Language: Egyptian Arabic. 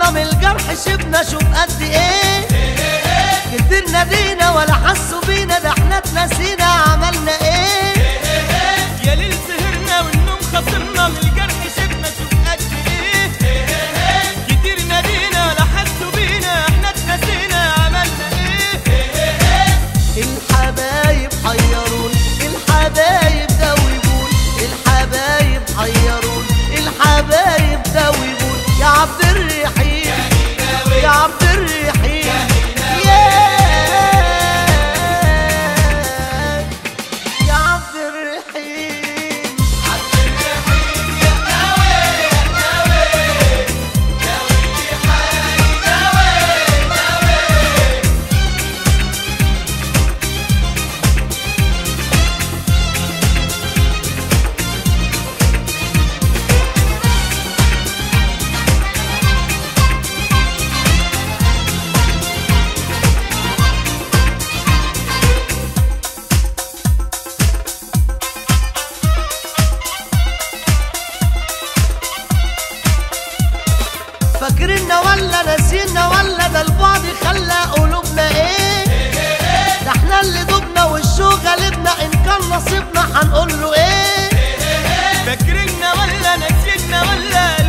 خصمنا من الجرح شبنا شوف قد ايه كتير نادينا ولا حسوا بينا ده احنا اتنسينا عملنا ايه يا ليل سهرنا والنوم خصمنا من الجرح شفنا شوف قد ايه كتير نادينا ولا حسوا بينا احنا اتنسينا عملنا ايه الحبايب حيرون الحبايب دوبون الحبايب حيرون الحبايب دوبون يا عبد الرحيم يا عبد الرحيم يا يا عبد الرحيم فاكريننا ولا ناسينا ولا ده البعد خلى قلوبنا ايه ده احنا اللي دبنا والشوق غالبنا ان كان نصيبنا هنقول له ايه فاكريننا ولا نسينا ولا